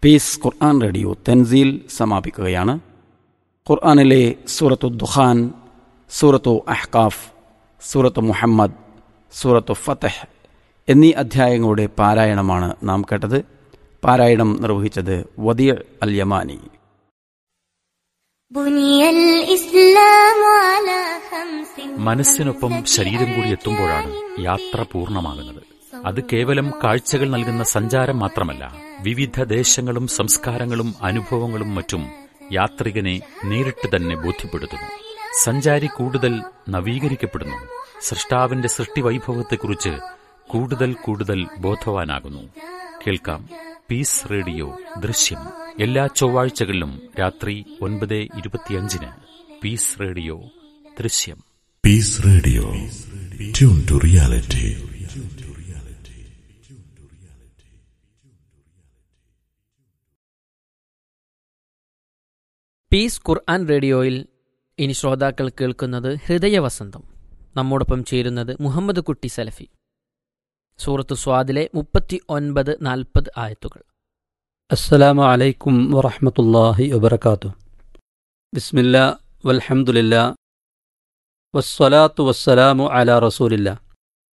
Piece Quran radio Tanzeel സമാപിക്കുകയാണ് ഖുർആനിലെ സൂറത്തു ദുഖാൻ സൂറത്തു അഹ്കാഫ് സൂറത്തു മുഹമ്മദ് സൂറത്തു ഫത്തഹ് എന്നീ അധ്യായങ്ങളുടെ പാരായണമാണ് നാം കേട്ടത് പാരായണം നിർവഹിച്ചത് വദിയ അൽ യമാനി بني الإسلام على خمس മനസ്സിനൊപ്പം ശരീരം കൂടി എത്തുമ്പോഴാണ് യാത്ര പൂർണ്ണമാകുന്നത് അത് കേവലം കാഴ്ചകൾ നൽകുന്ന സഞ്ചാരം മാത്രമല്ല വിവിധ ദേശങ്ങളും സംസ്കാരങ്ങളും അനുഭവങ്ങളും മറ്റും യാത്രികനെ നേരിട്ട് തന്നെ ബോധ്യപ്പെടുത്തുന്നു സഞ്ചാരി കൂടുതൽ നവീകരിക്കപ്പെടുന്നു സൃഷ്ടാവിന്റെ സൃഷ്ടിവൈഭവത്തെക്കുറിച്ച് കൂടുതൽ കൂടുതൽ ബോധവാനാകുന്നു കേൾക്കാം പീസ് റേഡിയോ ദൃശ്യം എല്ലാ ചൊവ്വാഴ്ചകളിലും രാത്രി ഒൻപത് ഇരുപത്തിയഞ്ചിന് പീസ് റേഡിയോ ദൃശ്യം Peace Radio. Tune to reality. Peace Quran റേഡിയോയിൽ ഇനി ശ്രോതാക്കൾ കേൾക്കുന്നത് ഹൃദയവസന്തം നമ്മോടൊപ്പം ചേരുന്നത് മുഹമ്മദ് കുട്ടി സലഫി സൂറത്ത് സ്വാദിലെ മുപ്പത്തി ഒൻപത് നാൽപ്പത് ആയത്തുകൾ السلام عليكم ورحمة الله وبركاته بسم الله والحمد لله والصلاة والسلام على رسول الله